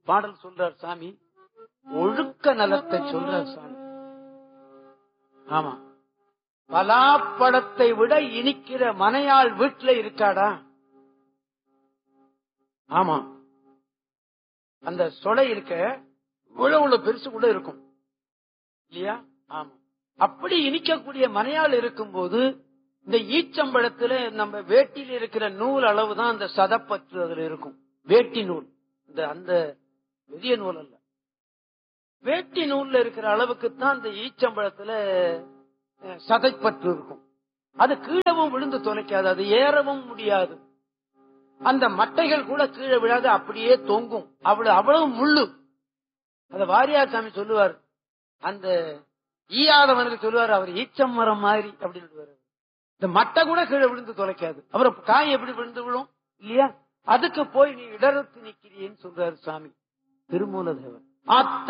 பாடல் சொல்றார் சாமி ஒழுக்க நலத்தை சொல்றார் சாமி ஆமா பலாப்பழத்தை விட இனிக்கிற மனையாள் வீட்டுல இருக்காடா ஆமா அந்த சொலை இருக்க இவ்வளவு இவ்வளவு பெருசு கூட இருக்கும் இல்லையா ஆமா அப்படி இனிக்கக்கூடிய மனையாள் இருக்கும்போது இந்த ஈச்சம்பழத்துல நம்ம வேட்டியில் இருக்கிற நூல் அளவு தான் அந்த சதப்பற்று அதுல இருக்கும் வேட்டி நூல் இந்த அந்த பெரிய நூல் அல்ல வேட்டி நூல்ல இருக்கிற அளவுக்கு தான் அந்த ஈச்சம்பழத்துல அஹ், சதைப்பற்று இருக்கும் அது கீழவும் விழுந்து தொலைக்காது அது ஏறவும் முடியாது அந்த மட்டைகள் கூட கீழே விழாது அப்படியே தொங்கும் அவ்வளவு அவ்வளவு முள்ளு அத வாரியார் சாமி சொல்லுவார் அந்த ஈயாதவனுக்கு சொல்லுவார் அவர் ஈச்சம் மரம் மாதிரி அப்படின்னு சொல்லுவாரு இந்த மட்டை கூட கீழே விழுந்து தொலைக்காது அப்புறம் காய் எப்படி விழுந்து விழும் இல்லையா அதுக்கு போய் நீ இடரத்து நிக்கிறீன்னு சொல்றாரு சாமி திருமூலதேவர் அத்த